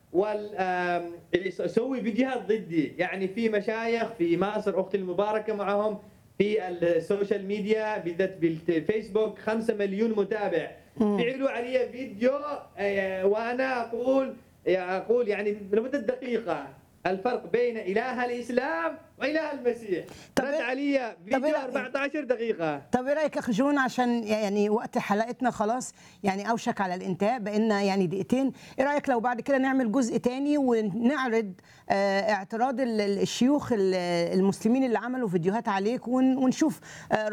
وال آم، يسوي فيديوهات ضدي يعني في مشايخ في مصر اختي المباركه معهم في السوشيال ميديا بالذات بالفيسبوك 5 مليون متابع بيعملوا علي فيديو آه، وانا اقول اقول يعني لمده دقيقه الفرق بين اله الاسلام واله المسيح طب رد إيه- علي طب فيديو إيه- 14 دقيقه طب ايه رايك يا اخ جون عشان يعني وقت حلقتنا خلاص يعني اوشك على الانتهاء بقينا يعني دقيقتين ايه رايك لو بعد كده نعمل جزء تاني ونعرض آه، اعتراض ال- ال- الشيوخ ال- المسلمين اللي عملوا فيديوهات عليك ون- ونشوف آه،